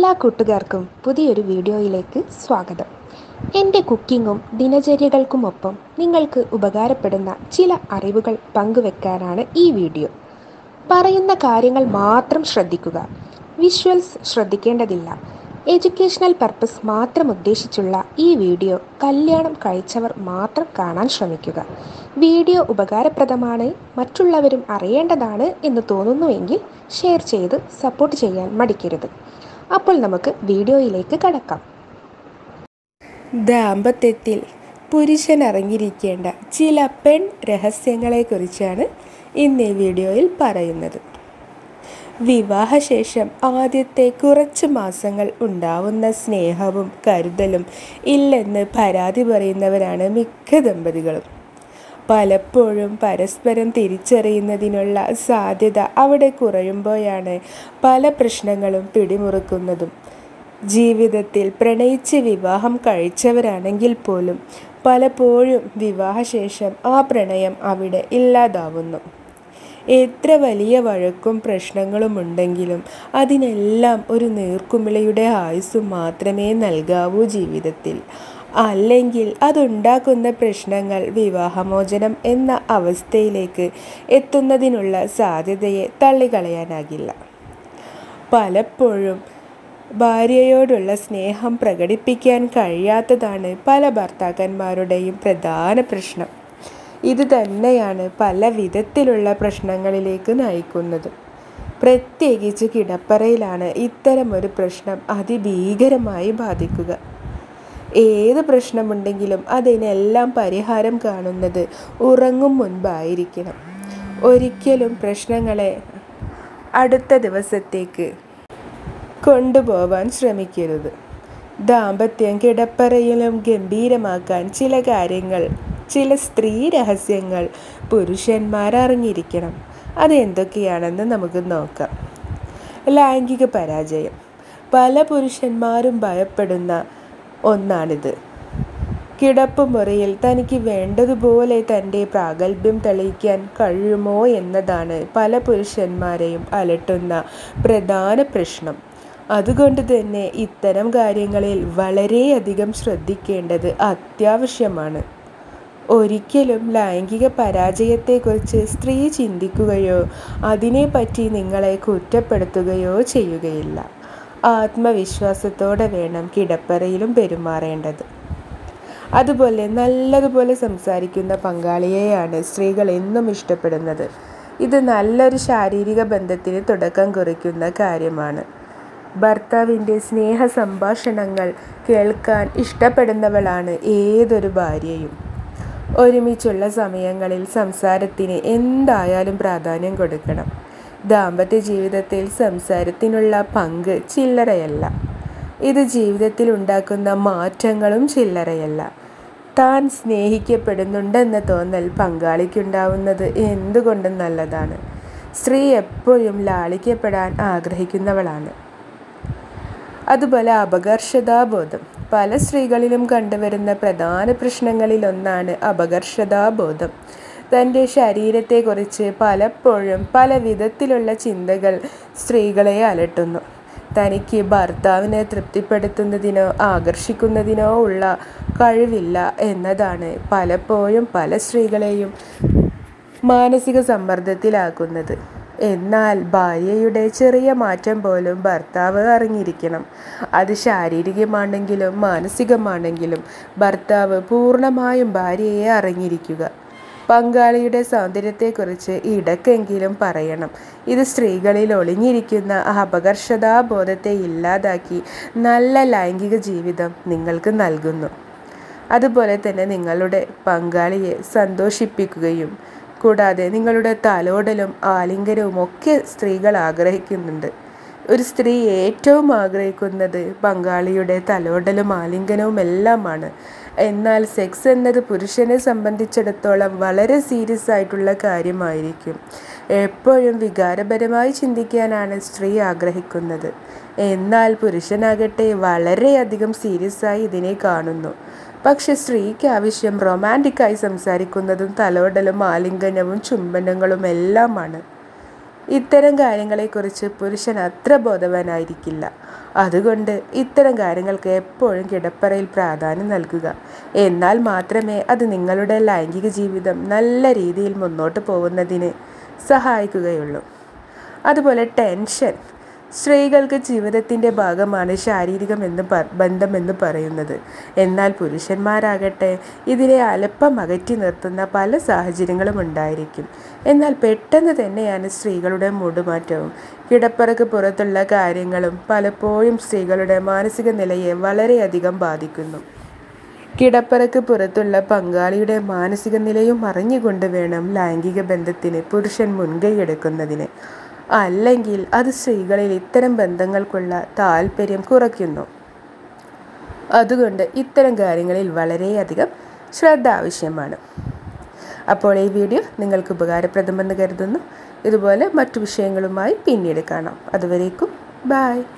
എല്ലാ കൂട്ടുകാർക്കും പുതിയൊരു വീഡിയോയിലേക്ക് സ്വാഗതം എൻ്റെ കുക്കിങ്ങും ദിനചര്യകൾക്കുമൊപ്പം നിങ്ങൾക്ക് ഉപകാരപ്പെടുന്ന ചില അറിവുകൾ പങ്കുവെക്കാനാണ് ഈ വീഡിയോ പറയുന്ന കാര്യങ്ങൾ മാത്രം ശ്രദ്ധിക്കുക വിഷ്വൽസ് ശ്രദ്ധിക്കേണ്ടതില്ല എഡ്യൂക്കേഷണൽ പർപ്പസ് മാത്രം ഉദ്ദേശിച്ചുള്ള ഈ വീഡിയോ കല്യാണം കഴിച്ചവർ മാത്രം കാണാൻ ശ്രമിക്കുക വീഡിയോ ഉപകാരപ്രദമാണ് മറ്റുള്ളവരും അറിയേണ്ടതാണ് എന്ന് തോന്നുന്നുവെങ്കിൽ ഷെയർ ചെയ്ത് സപ്പോർട്ട് ചെയ്യാൻ മടിക്കരുത് അപ്പോൾ നമുക്ക് വീഡിയോയിലേക്ക് കടക്കാം ദാമ്പത്യത്തിൽ പുരുഷൻ അറിഞ്ഞിരിക്കേണ്ട ചില പെൺ രഹസ്യങ്ങളെക്കുറിച്ചാണ് ഇന്ന് ഈ വീഡിയോയിൽ പറയുന്നത് വിവാഹശേഷം ആദ്യത്തെ കുറച്ച് മാസങ്ങൾ ഉണ്ടാവുന്ന സ്നേഹവും കരുതലും ഇല്ലെന്ന് പരാതി പറയുന്നവരാണ് മിക്ക ദമ്പതികളും പലപ്പോഴും പരസ്പരം തിരിച്ചറിയുന്നതിനുള്ള സാധ്യത അവിടെ കുറയുമ്പോഴാണ് പല പ്രശ്നങ്ങളും പിടിമുറുക്കുന്നതും ജീവിതത്തിൽ പ്രണയിച്ച് വിവാഹം കഴിച്ചവരാണെങ്കിൽ പോലും പലപ്പോഴും വിവാഹശേഷം ആ പ്രണയം അവിടെ ഇല്ലാതാവുന്നു എത്ര വലിയ വഴക്കും പ്രശ്നങ്ങളും ഉണ്ടെങ്കിലും അതിനെല്ലാം ഒരു നീർക്കുമിളയുടെ ആയുസ് മാത്രമേ നൽകാവൂ ജീവിതത്തിൽ അല്ലെങ്കിൽ അതുണ്ടാക്കുന്ന പ്രശ്നങ്ങൾ വിവാഹമോചനം എന്ന അവസ്ഥയിലേക്ക് എത്തുന്നതിനുള്ള സാധ്യതയെ തള്ളിക്കളയാനാകില്ല പലപ്പോഴും ഭാര്യയോടുള്ള സ്നേഹം പ്രകടിപ്പിക്കാൻ കഴിയാത്തതാണ് പല ഭർത്താക്കന്മാരുടെയും പ്രധാന പ്രശ്നം ഇത് തന്നെയാണ് പല വിധത്തിലുള്ള പ്രശ്നങ്ങളിലേക്ക് നയിക്കുന്നത് പ്രത്യേകിച്ച് കിടപ്പറയിലാണ് ഇത്തരമൊരു പ്രശ്നം അതിഭീകരമായി ബാധിക്കുക ഏത് പ്രശ്നമുണ്ടെങ്കിലും അതിനെല്ലാം പരിഹാരം കാണുന്നത് ഉറങ്ങും മുൻപായിരിക്കണം ഒരിക്കലും പ്രശ്നങ്ങളെ അടുത്ത ദിവസത്തേക്ക് കൊണ്ടുപോവാൻ ശ്രമിക്കരുത് ദാമ്പത്യം കിടപ്പറയിലും ഗംഭീരമാക്കാൻ ചില കാര്യങ്ങൾ ചില സ്ത്രീ രഹസ്യങ്ങൾ പുരുഷന്മാർ അറിഞ്ഞിരിക്കണം അതെന്തൊക്കെയാണെന്ന് നമുക്ക് നോക്കാം ലൈംഗിക പരാജയം പല പുരുഷന്മാരും ഭയപ്പെടുന്ന ഒന്നാണിത് കിടപ്പുമുറിയിൽ തനിക്ക് വേണ്ടതുപോലെ തൻ്റെ പ്രാഗൽഭ്യം തെളിയിക്കാൻ കഴിയുമോ എന്നതാണ് പല പുരുഷന്മാരെയും അലട്ടുന്ന പ്രധാന പ്രശ്നം അതുകൊണ്ട് തന്നെ ഇത്തരം കാര്യങ്ങളിൽ വളരെയധികം ശ്രദ്ധിക്കേണ്ടത് അത്യാവശ്യമാണ് ഒരിക്കലും ലൈംഗിക പരാജയത്തെക്കുറിച്ച് സ്ത്രീ ചിന്തിക്കുകയോ അതിനെപ്പറ്റി നിങ്ങളെ കുറ്റപ്പെടുത്തുകയോ ചെയ്യുകയില്ല ആത്മവിശ്വാസത്തോടെ വേണം കിടപ്പറയിലും പെരുമാറേണ്ടത് അതുപോലെ നല്ലതുപോലെ സംസാരിക്കുന്ന പങ്കാളിയെയാണ് സ്ത്രീകൾ എന്നും ഇഷ്ടപ്പെടുന്നത് ഇത് നല്ലൊരു ശാരീരിക ബന്ധത്തിന് തുടക്കം കുറിക്കുന്ന കാര്യമാണ് ഭർത്താവിൻ്റെ സ്നേഹ സംഭാഷണങ്ങൾ കേൾക്കാൻ ഇഷ്ടപ്പെടുന്നവളാണ് ഏതൊരു ഭാര്യയും ഒരുമിച്ചുള്ള സമയങ്ങളിൽ സംസാരത്തിന് എന്തായാലും പ്രാധാന്യം കൊടുക്കണം ദാമ്പത്യ ജീവിതത്തിൽ സംസാരത്തിനുള്ള പങ്ക് ചില്ലറയല്ല ഇത് ജീവിതത്തിൽ ഉണ്ടാക്കുന്ന മാറ്റങ്ങളും ചില്ലറയല്ല താൻ സ്നേഹിക്കപ്പെടുന്നുണ്ടെന്ന തോന്നൽ പങ്കാളിക്കുണ്ടാവുന്നത് എന്തുകൊണ്ടും നല്ലതാണ് സ്ത്രീ എപ്പോഴും ലാളിക്കപ്പെടാൻ ആഗ്രഹിക്കുന്നവളാണ് അതുപോലെ അപകർഷതാബോധം പല സ്ത്രീകളിലും കണ്ടുവരുന്ന പ്രധാന പ്രശ്നങ്ങളിലൊന്നാണ് അപകർഷതാബോധം തൻ്റെ ശരീരത്തെക്കുറിച്ച് പലപ്പോഴും പല വിധത്തിലുള്ള ചിന്തകൾ സ്ത്രീകളെ അലട്ടുന്നു തനിക്ക് ഭർത്താവിനെ തൃപ്തിപ്പെടുത്തുന്നതിനോ ആകർഷിക്കുന്നതിനോ ഉള്ള കഴിവില്ല എന്നതാണ് പലപ്പോഴും പല സ്ത്രീകളെയും മാനസിക സമ്മർദ്ദത്തിലാക്കുന്നത് എന്നാൽ ഭാര്യയുടെ ചെറിയ മാറ്റം പോലും ഭർത്താവ് അറിഞ്ഞിരിക്കണം അത് ശാരീരികമാണെങ്കിലും മാനസികമാണെങ്കിലും ഭർത്താവ് പൂർണ്ണമായും ഭാര്യയെ അറിഞ്ഞിരിക്കുക പങ്കാളിയുടെ സൗന്ദര്യത്തെക്കുറിച്ച് ഇടയ്ക്കെങ്കിലും പറയണം ഇത് സ്ത്രീകളിൽ ഒളിഞ്ഞിരിക്കുന്ന അപകർഷതാബോധത്തെ ഇല്ലാതാക്കി നല്ല ലൈംഗിക ജീവിതം നിങ്ങൾക്ക് നൽകുന്നു അതുപോലെ തന്നെ നിങ്ങളുടെ പങ്കാളിയെ സന്തോഷിപ്പിക്കുകയും കൂടാതെ നിങ്ങളുടെ തലോടലും ആലിംഗനവും ഒക്കെ സ്ത്രീകൾ ആഗ്രഹിക്കുന്നുണ്ട് ഒരു സ്ത്രീ ഏറ്റവും ആഗ്രഹിക്കുന്നത് പങ്കാളിയുടെ തലോടലും ആലിംഗനവും എല്ലാമാണ് എന്നാൽ സെക്സ് എന്നത് പുരുഷനെ സംബന്ധിച്ചിടത്തോളം വളരെ സീരിയസ് ആയിട്ടുള്ള കാര്യമായിരിക്കും എപ്പോഴും വികാരപരമായി ചിന്തിക്കാനാണ് സ്ത്രീ ആഗ്രഹിക്കുന്നത് എന്നാൽ പുരുഷനാകട്ടെ വളരെയധികം സീരിയസ് ആയി ഇതിനെ കാണുന്നു പക്ഷെ സ്ത്രീക്ക് ആവശ്യം റൊമാൻറ്റിക്കായി സംസാരിക്കുന്നതും തലോടലും ആലിംഗനവും ചുംബനങ്ങളും എല്ലാമാണ് ഇത്തരം കാര്യങ്ങളെക്കുറിച്ച് പുരുഷൻ അത്ര ബോധവാനായിരിക്കില്ല അതുകൊണ്ട് ഇത്തരം കാര്യങ്ങൾക്ക് എപ്പോഴും കിടപ്പറയിൽ പ്രാധാന്യം നൽകുക എന്നാൽ മാത്രമേ അത് നിങ്ങളുടെ ലൈംഗിക ജീവിതം നല്ല രീതിയിൽ മുന്നോട്ട് പോകുന്നതിന് സഹായിക്കുകയുള്ളൂ അതുപോലെ ടെൻഷൻ സ്ത്രീകൾക്ക് ജീവിതത്തിൻ്റെ ഭാഗമാണ് ശാരീരികമെന്ന് പ ബന്ധമെന്ന് പറയുന്നത് എന്നാൽ പുരുഷന്മാരാകട്ടെ ഇതിനെ അല്പം അകറ്റി നിർത്തുന്ന പല സാഹചര്യങ്ങളും ഉണ്ടായിരിക്കും എന്നാൽ പെട്ടെന്ന് തന്നെയാണ് സ്ത്രീകളുടെ മൂടുമാറ്റവും കിടപ്പറക്ക് പുറത്തുള്ള കാര്യങ്ങളും പലപ്പോഴും സ്ത്രീകളുടെ മാനസിക നിലയെ വളരെയധികം ബാധിക്കുന്നു കിടപ്പറക്ക് പുറത്തുള്ള പങ്കാളിയുടെ മാനസിക നിലയും അറിഞ്ഞുകൊണ്ട് വേണം ലൈംഗിക ബന്ധത്തിന് പുരുഷൻ മുൻകൈയെടുക്കുന്നതിന് അല്ലെങ്കിൽ അത് സ്ത്രീകളിൽ ഇത്തരം ബന്ധങ്ങൾക്കുള്ള താല്പര്യം കുറയ്ക്കുന്നു അതുകൊണ്ട് ഇത്തരം കാര്യങ്ങളിൽ വളരെയധികം ശ്രദ്ധ ആവശ്യമാണ് അപ്പോൾ ഈ വീഡിയോ നിങ്ങൾക്ക് ഉപകാരപ്രദമെന്ന് കരുതുന്നു ഇതുപോലെ മറ്റു വിഷയങ്ങളുമായി പിന്നീട് കാണാം അതുവരേക്കും ബായ്